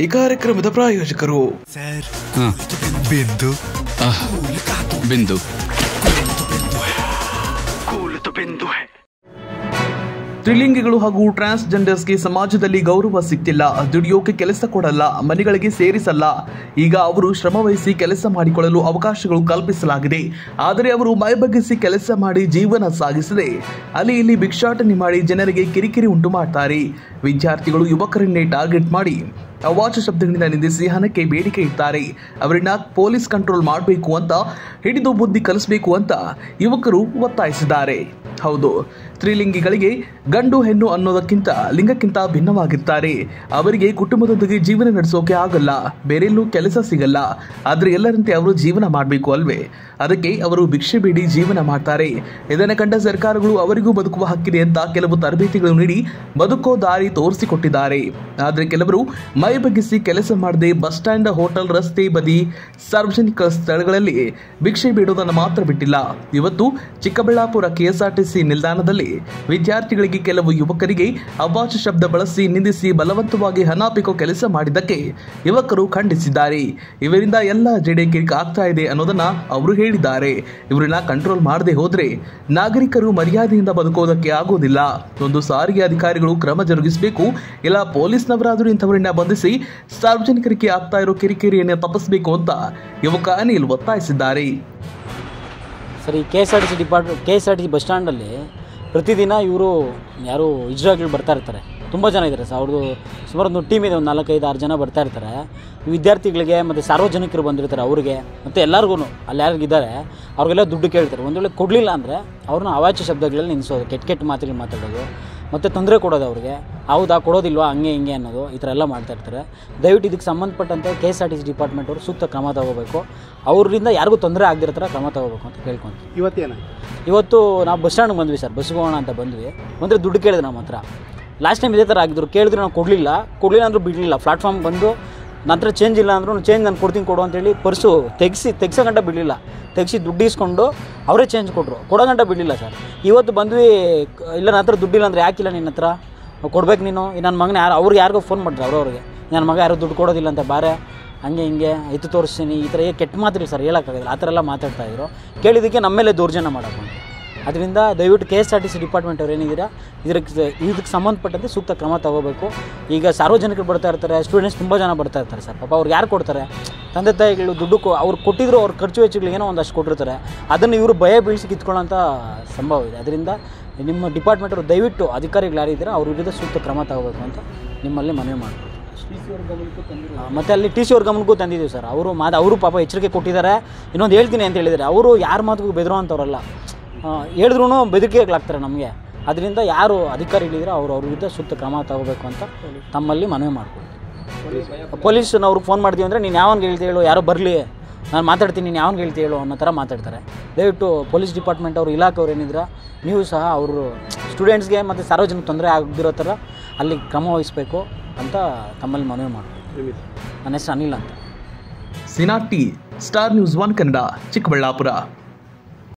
ಈ ಕಾರ್ಯಕ್ರಮದ ಪ್ರಾಯೋಜಕರು ಸರ್ ಹಾ. ಬಿಂದು ಆಹ್, ಬಿಂದು ತ್ರಿಲಿಂಗಿಗಳು ಹಾಗೂ ಟ್ರಾನ್ಸ್ಜೆಂಡರ್ಸ್ಗೆ ಸಮಾಜದಲ್ಲಿ ಗೌರವ ಸಿಗ್ತಿಲ್ಲ ದುಡಿಯೋಕೆ ಕೆಲಸ ಕೊಡಲ್ಲ ಮನೆಗಳಿಗೆ ಸೇರಿಸಲ್ಲ ಈಗ ಅವರು ಶ್ರಮವಹಿಸಿ ಕೆಲಸ ಮಾಡಿಕೊಳ್ಳಲು ಅವಕಾಶಗಳು ಕಲ್ಪಿಸಲಾಗಿದೆ ಆದರೆ ಅವರು ಮೈಬಗ್ಗಿಸಿ ಕೆಲಸ ಮಾಡಿ ಜೀವನ ಸಾಗಿಸದೆ ಅಲ್ಲಿ ಇಲ್ಲಿ ಭಿಕ್ಷಾಟನೆ ಮಾಡಿ ಜನರಿಗೆ ಕಿರಿಕಿರಿ ಉಂಟು ಮಾಡ್ತಾರೆ ವಿದ್ಯಾರ್ಥಿಗಳು ಯುವಕರನ್ನೇ ಟಾರ್ಗೆಟ್ ಮಾಡಿ ಅವಾಚ ಶಬ್ದಗಳಿಂದ ನಿಂದಿಸಿ ಹಣಕ್ಕೆ ಬೇಡಿಕೆ ಇಡ್ತಾರೆ ಅವರನ್ನ ಪೊಲೀಸ್ ಕಂಟ್ರೋಲ್ ಮಾಡಬೇಕು ಅಂತ ಹಿಡಿದು ಬುದ್ಧಿ ಕಲಿಸಬೇಕು ಅಂತ ಯುವಕರು ಒತ್ತಾಯಿಸಿದ್ದಾರೆ ಹೌದು ತ್ರಿಲಿಂಗಿಗಳಿಗೆ ಗಂಡು ಹೆಣ್ಣು ಅನ್ನೋದಕ್ಕಿಂತ ಲಿಂಗಕ್ಕಿಂತ ಭಿನ್ನವಾಗಿರ್ತಾರೆ ಅವರಿಗೆ ಕುಟುಂಬದೊಂದಿಗೆ ಜೀವನ ನಡೆಸೋಕೆ ಆಗಲ್ಲ ಬೇರೆಲ್ಲೂ ಕೆಲಸ ಸಿಗಲ್ಲ ಆದ್ರೆ ಎಲ್ಲರಂತೆ ಅವರು ಜೀವನ ಮಾಡಬೇಕು ಅಲ್ವೇ ಅದಕ್ಕೆ ಅವರು ಭಿಕ್ಷೆ ಬೇಡಿ ಜೀವನ ಮಾಡ್ತಾರೆ ಇದನ್ನು ಕಂಡ ಸರ್ಕಾರಗಳು ಅವರಿಗೂ ಬದುಕುವ ಹಕ್ಕಿದೆ ಅಂತ ಕೆಲವು ತರಬೇತಿಗಳು ನೀಡಿ ಬದುಕೋ ದಾರಿ ತೋರಿಸಿಕೊಟ್ಟಿದ್ದಾರೆ ಆದರೆ ಕೆಲವರು ಮೈ ಬಗ್ಗಿಸಿ ಕೆಲಸ ಮಾಡದೆ ಬಸ್ ಸ್ಟ್ಯಾಂಡ್ ಹೋಟೆಲ್ ರಸ್ತೆ ಬದಿ ಸಾರ್ವಜನಿಕ ಸ್ಥಳಗಳಲ್ಲಿ ಭಿಕ್ಷೆ ಬೇಡೋದನ್ನು ಮಾತ್ರ ಬಿಟ್ಟಿಲ್ಲ ಇವತ್ತು ಚಿಕ್ಕಬಳ್ಳಾಪುರ ಕೆಎಸ್ಆರ್ಟಿಸಿ ನಿಲ್ದಾಣದಲ್ಲಿ ವಿದ್ಯಾರ್ಥಿಗಳಿಗೆ ಕೆಲವು ಯುವಕರಿಗೆ ಅವಾಚ ಶಬ್ದ ಬಳಸಿ ನಿಂದಿಸಿ ಬಲವಂತವಾಗಿ ಹಣ ಬೇಕೋ ಕೆಲಸ ಮಾಡಿದ್ದಕ್ಕೆ ಯುವಕರು ಖಂಡಿಸಿದ್ದಾರೆ ಇವರಿಂದ ಎಲ್ಲ ಜಡೆ ಕಿರಿಕ ಆಗ್ತಾ ಇದೆ ಅನ್ನೋದನ್ನ ಅವರು ಹೇಳಿದ್ದಾರೆ ಇವರನ್ನ ಕಂಟ್ರೋಲ್ ಮಾಡದೆ ಹೋದ್ರೆ ನಾಗರಿಕರು ಮರ್ಯಾದೆಯಿಂದ ಬದುಕೋದಕ್ಕೆ ಆಗೋದಿಲ್ಲ ಒಂದು ಸಾರಿಗೆ ಅಧಿಕಾರಿಗಳು ಕ್ರಮ ಜರುಗಿಸಬೇಕು ಇಲ್ಲ ಪೊಲೀಸ್ನವರಾದರೂ ಇಂಥವರನ್ನ ಬಂಧಿಸಿ ಸಾರ್ವಜನಿಕರಿಗೆ ಆಗ್ತಾ ಇರೋ ಕಿರಿಕಿರಿಯನ್ನು ತಪ್ಪಿಸಬೇಕು ಅಂತ ಯುವಕ ಅನಿಲ್ ಒತ್ತಾಯಿಸಿದ್ದಾರೆ ಸರ್ ಈ K S R T C department K S R T C bus ಸ್ಟ್ಯಾಂಡಲ್ಲಿ ಪ್ರತಿದಿನ ಇವರು ಯಾರು ಇಜ್ರಾಗಳು ಬರ್ತಾ ಇರ್ತಾರೆ ತುಂಬ ಜನ ಇದ್ದಾರೆ ಸರ್ ಅವ್ರದ್ದು ಸುಮಾರು ಒಂದು ಟೀಮ್ ಇದೆ ಒಂದು ನಾಲ್ಕೈದು ಆರು ಜನ ಬರ್ತಾ ಇರ್ತಾರೆ ವಿದ್ಯಾರ್ಥಿಗಳಿಗೆ ಮತ್ತು ಸಾರ್ವಜನಿಕರು ಬಂದಿರ್ತಾರೆ ಅವ್ರಿಗೆ ಮತ್ತು ಎಲ್ಲರಿಗೂ ಅಲ್ಲಿ ಯಾರಿಗಿದ್ದಾರೆ ಅವ್ರಿಗೆಲ್ಲ ದುಡ್ಡು ಕೇಳ್ತಾರೆ ಒಂದು ವೇಳೆ ಕೊಡಲಿಲ್ಲ ಅಂದರೆ ಅವ್ರನ್ನ ಅವಾಚ್ಯ ಶಬ್ದಗಳಲ್ಲಿ ನಿಲ್ಲಿಸೋದು ಕೆಟ್ಟ ಕೆಟ್ಟ ಮಾತುಗಳು ಮಾತಾಡೋದು ಮತ್ತು ತೊಂದರೆ ಕೊಡೋದು ಅವ್ರಿಗೆ ಹೌದಾ ಕೊಡೋದಿಲ್ವಾ ಹಂಗೆ ಹಿಂಗೆ ಅನ್ನೋದು ಈ ಥರ ಎಲ್ಲ ಮಾಡ್ತಾ ಇರ್ತಾರೆ ದಯವಿಟ್ಟು ಇದಕ್ಕೆ ಸಂಬಂಧಪಟ್ಟಂತೆ K S R T C department ಅವರು ಸೂಕ್ತ ಕ್ರಮ ತಗೋಬೇಕು ಅವರಿಂದ ಯಾರಿಗೂ ತೊಂದರೆ ಆಗದಿರೋ ಥರ ಕ್ರಮ ತಗೋಬೇಕು ಅಂತ ಕೇಳ್ಕೊಂತೀವಿ ಇವತ್ತೇನ ಇವತ್ತು ನಾವು ಬಸ್ ಸ್ಟ್ಯಾಂಡ್ಗೆ ಬಂದ್ವಿ ಸರ್ ಬಸ್ಗೆ ಹೋಗೋಣ ಅಂತ ಬಂದ್ವಿ ಅಂದರೆ ದುಡ್ಡು ಕೇಳಿದೆ ನಮ್ಮ ಹತ್ರ ಲಾಸ್ಟ್ ಟೈಮ್ ಇದೇ ಥರ ಆಗಿದ್ರು ಕೇಳಿದ್ರು ನಾವು ಕೊಡಲಿಲ್ಲ ಕೊಡಲಿಲ್ಲ ಅಂದರೂ ಬಿಡಲಿಲ್ಲ ಪ್ಲಾಟ್ಫಾರ್ಮ್ ಬಂದು ನನ್ನ ಹತ್ರ ಚೇಂಜ್ ಇಲ್ಲ ಅಂದರೂ ಚೇಂಜ್ ನಾನು ಕೊಡ್ತೀನಿ ಕೊಡು ಅಂತೇಳಿ ಪರ್ಸು ತೆಗಿಸಿ ತೆಗ್ಸೋ ಗಂಟ ಬಿಡಲಿಲ್ಲ ತೆಗಿಸಿ ದುಡ್ಡು ಇಸ್ಕೊಂಡು ಅವರೇ ಚೇಂಜ್ ಕೊಟ್ಟರು ಕೊಡೋ ಗಂಟ ಬಿಡಲಿಲ್ಲ ಸರ್ ಇವತ್ತು ಬಂದ್ವಿ ಕ- ಇಲ್ಲ ನನ್ನ ಹತ್ರ ದುಡ್ಡಿಲ್ಲ ಅಂದರೆ ಯಾಕಿಲ್ಲ ನಿನ್ನ ಹತ್ರ ಕೊಡ್ಬೇಕು ನೀನು ನನ್ನ ಮಗನ ಯಾರು ಅವ್ರಿಗೆ ಯಾರಿಗೋ ಫೋನ್ ಮಾಡಿದ್ರು ಅವ್ರವ್ರಿಗೆ ನನ್ನ ಮಗ ಯಾರು ದುಡ್ಡು ಕೊಡೋದಿಲ್ಲ ಅಂತ ಬಾರೆ ಹಂಗೆ ಹಿಂಗೆ ಎತ್ತು ತೋರಿಸ್ತೀನಿ ಈ ಥರ ಏ ಕೆಟ್ಟ ಮಾತ್ರಿ ಸರ್ ಹೇಳೋಕ್ಕಾಗಲ್ಲ ಆ ಥರ ಎಲ್ಲ ಮಾತಾಡ್ತಾ ಇದ್ರು ಕೇಳಿದ್ದಕ್ಕೆ ನಮ್ಮ ಮೇಲೆ ದೌರ್ಜನ್ಯ ಮಾಡಕ್ಕೆ ಅದರಿಂದ ದಯವಿಟ್ಟು K S R T C department ಅವ್ರು ಏನಿದ್ದೀರಾ ಇದಕ್ಕೆ ಇದಕ್ಕೆ ಸಂಬಂಧಪಟ್ಟಂತೆ ಸೂಕ್ತ ಕ್ರಮ ತಗೋಬೇಕು ಈಗ ಸಾರ್ವಜನಿಕರು ಬರ್ತಾ ಇರ್ತಾರೆ ಸ್ಟೂಡೆಂಟ್ಸ್ ತುಂಬ ಜನ ಬರ್ತಾ ಇರ್ತಾರೆ ಸರ್ ಪಾಪ ಅವ್ರಿಗೆ ಯಾರು ಕೊಡ್ತಾರೆ ತಂದೆ ತಾಯಿಗಳು ದುಡ್ಡು ಕೊ ಅವ್ರು ಕೊಟ್ಟಿದ್ರು ಅವ್ರ ಖರ್ಚು ವೆಚ್ಚಗಳು ಏನೋ ಒಂದಷ್ಟು ಕೊಟ್ಟಿರ್ತಾರೆ ಅದನ್ನು ಇವರು ಭಯ ಬೀಳಿಸಿ ಕಿತ್ಕೊಳ್ಳೋಂಥ ಸಂಭವ ಇದೆ ಅದರಿಂದ ನಿಮ್ಮ ಡಿಪಾರ್ಟ್ಮೆಂಟ್ ಅವರು ದಯವಿಟ್ಟು ಅಧಿಕಾರಿಗಳು ಯಾರಿದ್ದೀರಾ ಅವ್ರ ವಿರುದ್ಧ ಸೂಕ್ತ ಕ್ರಮ ತಗೋಬೇಕು ಅಂತ ನಿಮ್ಮಲ್ಲಿ ಮನವಿ ಮಾಡ್ಬೋದು ಆ, ಮತ್ತೆ ಅಲ್ಲಿ ಟಿ ಸಿ ಅವ್ರ ಗಮನಕ್ಕೂ ತಂದಿದ್ದೀವಿ ಸರ್ ಅವರು ಮಾತು ಅವರು ಪಾಪ ಎಚ್ಚರಿಕೆ ಕೊಟ್ಟಿದ್ದಾರೆ ಇನ್ನೊಂದು ಹೇಳ್ತೀನಿ ಅಂತ ಹೇಳಿದ್ದಾರೆ ಅವರು ಯಾರ ಮಾತಿಗೂ ಬೆದರುವಂಥವ್ರಲ್ಲ ಹೇಳಿದ್ರು ಬೆದರಿಕೆಗಳಾಗ್ತಾರೆ ನಮಗೆ ಅದರಿಂದ ಯಾರು ಅಧಿಕಾರಿಗಳಿದ್ರೆ ಅವರು ಅವ್ರ ವಿರುದ್ಧ ಸೂಕ್ತ ಕ್ರಮ ತಗೋಬೇಕು ಅಂತ ತಮ್ಮಲ್ಲಿ ಮನವಿ ಮಾಡ್ಕೊಳ್ತೀವಿ ಪೊಲೀಸ್ನವ್ರಿಗೆ ಫೋನ್ ಮಾಡ್ತೀವಿ ಅಂದರೆ ನೀನು ಯಾವನ್ಗೆ ಹೇಳ್ತಿ ಹೇಳು ಯಾರೋ ಬರಲಿ ನಾನು ಮಾತಾಡ್ತೀನಿ ನೀನು ಯಾವನ್ಗೆ ಹೇಳ್ತಿ ಹೇಳು ಅನ್ನೋ ಥರ ಮಾತಾಡ್ತಾರೆ ದಯವಿಟ್ಟು ಪೊಲೀಸ್ ಡಿಪಾರ್ಟ್ಮೆಂಟ್ ಅವರು ಇಲಾಖೆಯವ್ರು ಏನಿದ್ರೆ ನೀವು ಸಹ ಅವರು ಸ್ಟೂಡೆಂಟ್ಸ್ಗೆ ಮತ್ತು ಸಾರ್ವಜನಿಕ ತೊಂದರೆ ಆಗದಿರೋ ಥರ ಅಲ್ಲಿ ಕ್ರಮ ವಹಿಸಬೇಕು ಅಂತ ತಮ್ಮಲ್ಲಿ ಮನವಿ ಮಾಡ್ತೀನಿ ನನ್ನ ಹೆಸರು ಅನಿಲ್ ಅಂತ ಸಿನಾಟಿ star news one Kannada Chikkaballapur